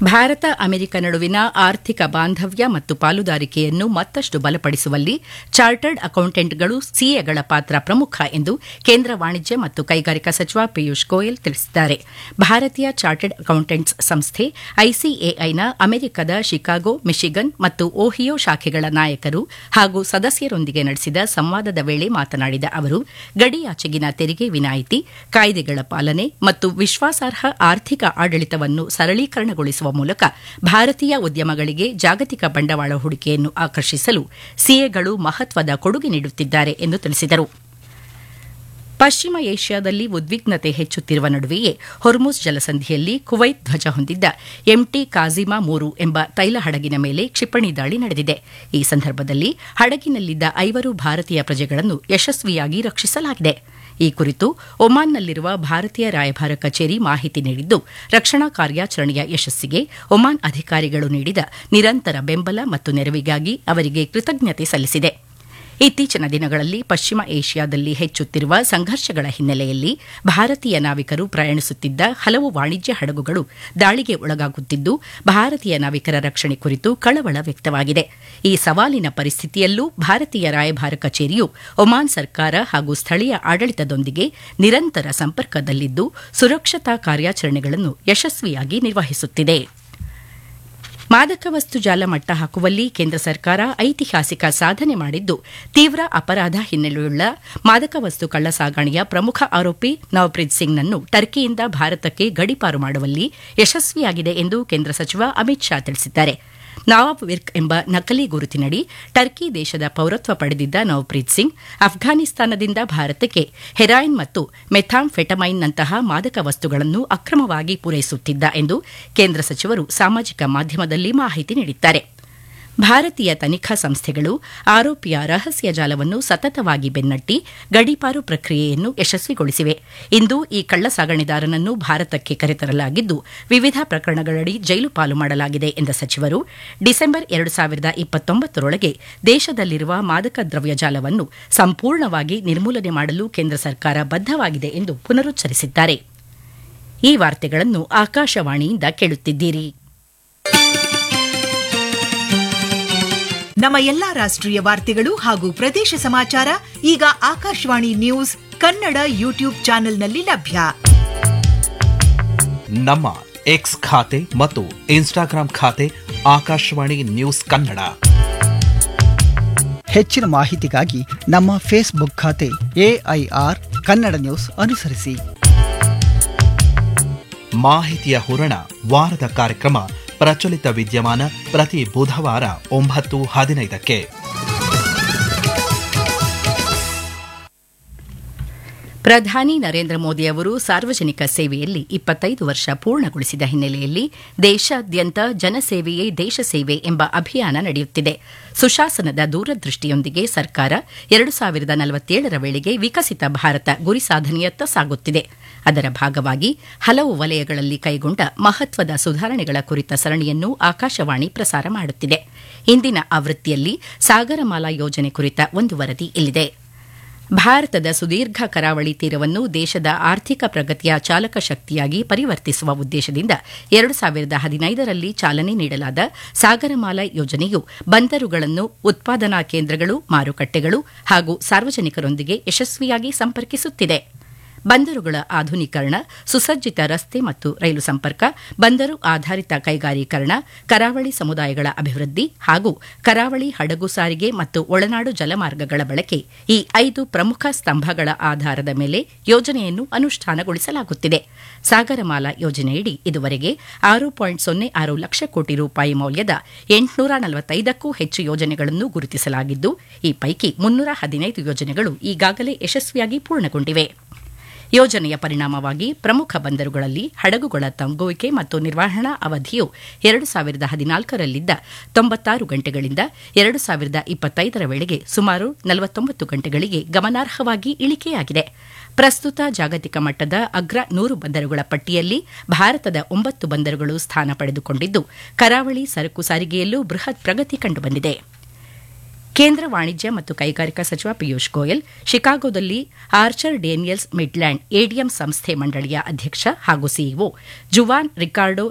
Bharat America ನಡುವಿನ ಆರ್ಥಿಕ ಬಾಂಧವ್ಯ ಮತ್ತು ಪಾಲುದಾರಿಕೆಯನ್ನು ಮತ್ತಷ್ಟು ಬಲಪಡಿಸುವಲ್ಲಿ ಚಾರ್ಟರ್ಡ್ ಅಕೌಂಟೆಂಟ್ಗಳು ಸಿಎಗಳ ಪಾತ್ರ ಪ್ರಮುಖ ಎಂದು ಕೇಂದ್ರ ವಾಣಿಜ್ಯ ಮತ್ತು ಕೈಗಾರಿಕಾ ಸಚಿವ ಪಿಯೂಷ್ ಗೋಯಲ್ ತಿಳಿಸಿದ್ದಾರೆ ಭಾರತೀಯ ಚಾರ್ಟರ್ಡ್ ಅಕೌಂಟೆಂಟ್ಸ್ ಸಂಸ್ಥೆ ಐಸಿಎಐನ ಅಮೆರಿಕದ ಶಿಕಾಗೋ ಮಿಶಿಗನ್ ಮತ್ತು ಓಹಿಯೋ ಶಾಖೆಗಳ ನಾಯಕರು ಹಾಗೂ ಸದಸ್ಯರೊಂದಿಗೆ ನಡೆಸಿದ ಸಂವಾದದ ವೇಳೆ ಮಾತನಾಡಿದ ಅವರು ಗಡಿಯಾಚೆಗಿನ ತೆರಿಗೆ ವಿನಾಯಿತಿ ಕಾಯ್ದೆಗಳ ಪಾಲನೆ ಮತ್ತು ವಿಶ್ವಾಸಾರ್ಹ ಆರ್ಥಿಕ ಆಡಳಿತವನ್ನು ಸರಳೀಕರಣಗೊಳಿಸುವ ಮೂಲಕ ಭಾರತೀಯ ಉದ್ಯಮಗಳಿಗೆ ಜಾಗತಿಕ ಬಂಡವಾಳ ಹೂಡಿಕೆಯನ್ನು ಆಕರ್ಷಿಸಲು ಸಿಎಗಳು ಮಹತ್ವದ ಕೊಡುಗೆ ನೀಡುತ್ತಿದ್ದಾರೆ ಎಂದು ತಿಳಿಸಿದರು ಪಶ್ಚಿಮ ಏಷ್ಯಾದಲ್ಲಿ ಉದ್ವಿಗ್ನತೆ ಹೆಚ್ಚುತ್ತಿರುವ ನಡುವೆಯೇ ಹೊರ್ಮುಜ್ ಜಲಸಂಧಿಯಲ್ಲಿ ಕುವೈತ್ ಧ್ವಜ ಹೊಂದಿದ್ದ ಎಂಟಿ ಕಾಜಿಮಾ ಮೂರು ಎಂಬ ತೈಲ ಹಡಗಿನ ಮೇಲೆ ಕ್ಷಿಪಣಿ ದಾಳಿ ನಡೆದಿದೆ ಈ ಸಂದರ್ಭದಲ್ಲಿ ಹಡಗಿನಲ್ಲಿದ್ದ ಐವರು ಭಾರತೀಯ ಪ್ರಜೆಗಳನ್ನು ಯಶಸ್ವಿಯಾಗಿ ರಕ್ಷಿಸಲಾಗಿದೆ ಈ ಕುರಿತು ಒಮಾನ್ನಲ್ಲಿರುವ ಭಾರತೀಯ ರಾಯಭಾರ ಕಚೇರಿ ಮಾಹಿತಿ ನೀಡಿದ್ದು ರಕ್ಷಣಾ ಕಾರ್ಯಾಚರಣೆಯ ಯಶಸ್ಸಿಗೆ ಒಮಾನ್ ಅಧಿಕಾರಿಗಳು ನೀಡಿದ ನಿರಂತರ ಬೆಂಬಲ ಮತ್ತು ನೆರವಿಗಾಗಿ ಅವರಿಗೆ ಕೃತಜ್ಞತೆ ಸಲ್ಲಿಸಿದೆ ಇತ್ತೀಚಿನ ದಿನಗಳಲ್ಲಿ ಪಶ್ಚಿಮ ಏಷ್ಯಾದಲ್ಲಿ ಹೆಚ್ಚುತ್ತಿರುವ ಸಂಘರ್ಷಗಳ ಹಿನ್ನೆಲೆಯಲ್ಲಿ ಭಾರತೀಯ ನಾವಿಕರು ಪ್ರಯಾಣಿಸುತ್ತಿದ್ದ ಹಲವು ವಾಣಿಜ್ಯ ಹಡಗುಗಳು ದಾಳಿಗೆ ಒಳಗಾಗುತ್ತಿದ್ದು ಭಾರತೀಯ ನಾವಿಕರ ರಕ್ಷಣೆ ಕುರಿತು ಕಳವಳ ವ್ಯಕ್ತವಾಗಿದೆ ಈ ಸವಾಲಿನ ಪರಿಸ್ಥಿತಿಯಲ್ಲೂ ಭಾರತೀಯ ರಾಯಭಾರ ಕಚೇರಿಯು ಒಮಾನ್ ಸರ್ಕಾರ ಹಾಗೂ ಸ್ಥಳೀಯ ಆಡಳಿತದೊಂದಿಗೆ ನಿರಂತರ ಸಂಪರ್ಕದಲ್ಲಿದ್ದು ಸುರಕ್ಷತಾ ಕಾರ್ಯಾಚರಣೆಗಳನ್ನು ಯಶಸ್ವಿಯಾಗಿ ನಿರ್ವಹಿಸುತ್ತಿದೆ ಮಾದಕ ವಸ್ತು ಜಾಲ ಮಟ್ಟ ಹಾಕುವಲ್ಲಿ ಕೇಂದ್ರ ಸರ್ಕಾರ ಐತಿಹಾಸಿಕ ಸಾಧನೆ ಮಾಡಿದ್ದು ತೀವ್ರ ಅಪರಾಧ ಹಿನ್ನೆಲೆಯುಳ್ಳ ಮಾದಕ ವಸ್ತು ಕಳ್ಳ ಸಾಗಣೆಯ ಪ್ರಮುಖ ಆರೋಪಿ ನವಪ್ರೀತ್ ಸಿಂಗ್ನನ್ನು ಟರ್ಕಿಯಿಂದ ಭಾರತಕ್ಕೆ ಗಡಿಪಾರು ಮಾಡುವಲ್ಲಿ ಯಶಸ್ವಿಯಾಗಿದೆ ಎಂದು ಕೇಂದ್ರ ಸಚಿವ ಅಮಿತ್ ಶಾ ತಿಳಿಸಿದ್ದಾರೆ ನವಾಬ್ ವಿರ್ಕ್ ಎಂಬ ನಕಲಿ ಗುರುತಿನಡಿ ಟರ್ಕಿ ದೇಶದ ಪೌರತ್ವ ಪಡೆದಿದ್ದ ನವಪ್ರೀತ್ ಸಿಂಗ್ ಅಫ್ಘಾನಿಸ್ತಾನದಿಂದ ಭಾರತಕ್ಕೆ ಹೆರಾಯಿನ್ ಮತ್ತು ಮೆಥಾಂಫೆಟಮೈನ್ನಂತಹ ಮಾದಕ ವಸ್ತುಗಳನ್ನು ಅಕ್ರಮವಾಗಿ ಪೂರೈಸುತ್ತಿದ್ದ ಎಂದು ಕೇಂದ್ರ ಸಚಿವರು ಸಾಮಾಜಿಕ ಮಾಧ್ಯಮದಲ್ಲಿ ಮಾಹಿತಿ ನೀಡಿದ್ದಾರೆ ಭಾರತೀಯ ತನಿಖಾ ಸಂಸ್ಥೆಗಳು ಆರೋಪಿಯ ರಹಸ್ಯ ಜಾಲವನ್ನು ಸತತವಾಗಿ ಬೆನ್ನಟ್ಟಿ ಗಡಿಪಾರು ಪ್ರಕ್ರಿಯೆಯನ್ನು ಯಶಸ್ವಿಗೊಳಿಸಿವೆ ಇಂದು ಈ ಕಳ್ಳ ಸಾಗಣೆದಾರನನ್ನು ಭಾರತಕ್ಕೆ ಕರೆತರಲಾಗಿದ್ದು ವಿವಿಧ ಪ್ರಕರಣಗಳಡಿ ಜೈಲು ಪಾಲು ಮಾಡಲಾಗಿದೆ ಎಂದ ಸಚಿವರು ಡಿಸೆಂಬರ್ ಎರಡು ಸಾವಿರದ ಇಪ್ಪತ್ತೊಂಬತ್ತರೊಳಗೆ ದೇಶದಲ್ಲಿರುವ ಮಾದಕ ದ್ರವ್ಯ ಜಾಲವನ್ನು ಸಂಪೂರ್ಣವಾಗಿ ನಿರ್ಮೂಲನೆ ಮಾಡಲು ಕೇಂದ್ರ ಸರ್ಕಾರ ಬದ್ದವಾಗಿದೆ ಎಂದು ಪುನರುಚ್ಚರಿಸಿದ್ದಾರೆ ಈ ವಾರ್ತೆಗಳನ್ನು ಆಕಾಶವಾಣಿಯಿಂದ ಕೇಳುತ್ತಿದ್ದೀರಿ ನಮ್ಮ ಎಲ್ಲಾ ರಾಷ್ಟ್ರೀಯ ವಾರ್ತೆಗಳು ಹಾಗೂ ಪ್ರದೇಶ ಸಮಾಚಾರ ಈಗ ಆಕಾಶವಾಣಿ ನ್ಯೂಸ್ ಕನ್ನಡ ಯೂಟ್ಯೂಬ್ ಚಾನೆಲ್ನಲ್ಲಿ ಲಭ್ಯ ನಮ್ಮ ಎಕ್ಸ್ ಖಾತೆ ಮತ್ತು ಇನ್ಸ್ಟಾಗ್ರಾಂ ಖಾತೆ ಆಕಾಶವಾಣಿ ನ್ಯೂಸ್ ಕನ್ನಡ ಹೆಚ್ಚಿನ ಮಾಹಿತಿಗಾಗಿ ನಮ್ಮ ಫೇಸ್ಬುಕ್ ಖಾತೆ ಎಐಆರ್ ಕನ್ನಡ ನ್ಯೂಸ್ ಅನುಸರಿಸಿ ಮಾಹಿತಿಯ ಹೂರಣ ವಾರದ ಕಾರ್ಯಕ್ರಮ ಪ್ರಚಲಿತ ವಿದ್ಯಮಾನ ಪ್ರತಿ ಬುಧವಾರ ಒಂಬತ್ತು ಹದಿನೈದಕ್ಕೆ ಪ್ರಧಾನಿ ನರೇಂದ್ರ ಮೋದಿ ಅವರು ಸಾರ್ವಜನಿಕ ಸೇವೆಯಲ್ಲಿ ಇಪ್ಪತ್ತೈದು ವರ್ಷ ಪೂರ್ಣಗೊಳಿಸಿದ ಹಿನ್ನೆಲೆಯಲ್ಲಿ ದೇಶಾದ್ಯಂತ ಜನಸೇವೆಯೇ ದೇಶ ಸೇವೆ ಎಂಬ ಅಭಿಯಾನ ನಡೆಯುತ್ತಿದೆ ಸುಶಾಸನದ ದೂರದೃಷ್ಟಿಯೊಂದಿಗೆ ಸರ್ಕಾರ ಎರಡು ಸಾವಿರದ ನಲವತ್ತೇಳರ ವೇಳೆಗೆ ವಿಕಸಿತ ಭಾರತ ಗುರಿ ಸಾಧನೆಯತ್ತ ಸಾಗುತ್ತಿದೆ ಅದರ ಭಾಗವಾಗಿ ಹಲವು ವಲಯಗಳಲ್ಲಿ ಕೈಗೊಂಡ ಮಹತ್ವದ ಸುಧಾರಣೆಗಳ ಕುರಿತ ಸರಣಿಯನ್ನು ಆಕಾಶವಾಣಿ ಪ್ರಸಾರ ಮಾಡುತ್ತಿದೆ ಇಂದಿನ ಆವೃತ್ತಿಯಲ್ಲಿ ಸಾಗರಮಾಲಾ ಯೋಜನೆ ಕುರಿತ ಒಂದು ವರದಿ ಇಲ್ಲಿದೆ ಭಾರತದ ಸುದೀರ್ಘ ಕರಾವಳಿ ತೀರವನ್ನು ದೇಶದ ಆರ್ಥಿಕ ಪ್ರಗತಿಯ ಚಾಲಕ ಶಕ್ತಿಯಾಗಿ ಪರಿವರ್ತಿಸುವ ಉದ್ದೇಶದಿಂದ ಎರಡು ಸಾವಿರದ ಹದಿನೈದರಲ್ಲಿ ಚಾಲನೆ ನೀಡಲಾದ ಸಾಗರಮಾಲಾ ಯೋಜನೆಯು ಬಂದರುಗಳನ್ನು ಉತ್ಪಾದನಾ ಕೇಂದ್ರಗಳು ಮಾರುಕಟ್ಟೆಗಳು ಹಾಗೂ ಸಾರ್ವಜನಿಕರೊಂದಿಗೆ ಯಶಸ್ವಿಯಾಗಿ ಸಂಪರ್ಕಿಸುತ್ತಿದೆ ಬಂದರುಗಳ ಆಧುನೀಕರಣ ಸುಸಜ್ಜಿತ ರಸ್ತೆ ಮತ್ತು ರೈಲು ಸಂಪರ್ಕ ಬಂದರು ಆಧಾರಿತ ಕೈಗಾರೀಕರಣ ಕರಾವಳಿ ಸಮುದಾಯಗಳ ಅಭಿವೃದ್ಧಿ ಹಾಗೂ ಕರಾವಳಿ ಹಡಗು ಸಾರಿಗೆ ಮತ್ತು ಒಳನಾಡು ಜಲಮಾರ್ಗಗಳ ಬಳಕೆ ಈ ಐದು ಪ್ರಮುಖ ಸ್ತಂಭಗಳ ಆಧಾರದ ಮೇಲೆ ಯೋಜನೆಯನ್ನು ಅನುಷ್ಠಾನಗೊಳಿಸಲಾಗುತ್ತಿದೆ ಸಾಗರಮಾಲಾ ಯೋಜನೆಯಡಿ ಇದುವರೆಗೆ ಆರು ಪಾಯಿಂಟ್ ಸೊನ್ನೆ ಆರು ಲಕ್ಷ ಕೋಟಿ ರೂಪಾಯಿ ಮೌಲ್ಯದ ಎಂಟುನೂರ ನಲವತ್ತೈದಕ್ಕೂ ಹೆಚ್ಚು ಯೋಜನೆಗಳನ್ನು ಗುರುತಿಸಲಾಗಿದ್ದು ಈ ಪೈಕಿ ಮುನ್ನೂರ ಹದಿನೈದು ಯೋಜನೆಗಳು ಈಗಾಗಲೇ ಯಶಸ್ವಿಯಾಗಿ ಪೂರ್ಣಗೊಂಡಿವೆ ಯೋಜನೆಯ ಪರಿಣಾಮವಾಗಿ ಪ್ರಮುಖ ಬಂದರುಗಳಲ್ಲಿ ಹಡಗುಗಳ ತಂಗುವಿಕೆ ಮತ್ತು ನಿರ್ವಹಣಾ ಅವಧಿಯು ಎರಡು ಸಾವಿರದ ಹದಿನಾಲ್ಕರಲ್ಲಿದ್ದ ತೊಂಬತ್ತಾರು ಗಂಟೆಗಳಿಂದ ಎರಡು ಸಾವಿರದ ಇಪ್ಪತ್ತೈದರ ವೇಳೆಗೆ ಸುಮಾರು ನಲವತ್ತೊಂಬತ್ತು ಗಂಟೆಗಳಿಗೆ ಗಮನಾರ್ಹವಾಗಿ ಇಳಿಕೆಯಾಗಿದೆ ಪ್ರಸ್ತುತ ಜಾಗತಿಕ ಮಟ್ಟದ ಅಗ್ರ ನೂರು ಬಂದರುಗಳ ಪಟ್ಟಿಯಲ್ಲಿ ಭಾರತದ ಒಂಬತ್ತು ಬಂದರುಗಳು ಸ್ಥಾನ ಪಡೆದುಕೊಂಡಿದ್ದು ಕರಾವಳಿ ಸರಕು ಸಾರಿಗೆಯಲ್ಲೂ ಬೃಹತ್ ಪ್ರಗತಿ ಕಂಡುಬಂದಿದೆ ಕೇಂದ್ರ ವಾಣಿಜ್ಯ ಮತ್ತು ಕೈಗಾರಿಕಾ ಸಚಿವ ಪಿಯೂಷ್ ಗೋಯಲ್ ಶಿಕಾಗೋದಲ್ಲಿ ಆರ್ಚರ್ ಡೇನಿಯಲ್ಸ್ ಮಿಡ್ಲ್ಯಾಂಡ್ ಎಡಿಎಂ ಸಂಸ್ಥೆ ಮಂಡಳಿಯ ಅಧ್ಯಕ್ಷ ಹಾಗೂ ಸಿಇಒ ಜುವಾನ್ ರಿಕಾರ್ಡೋ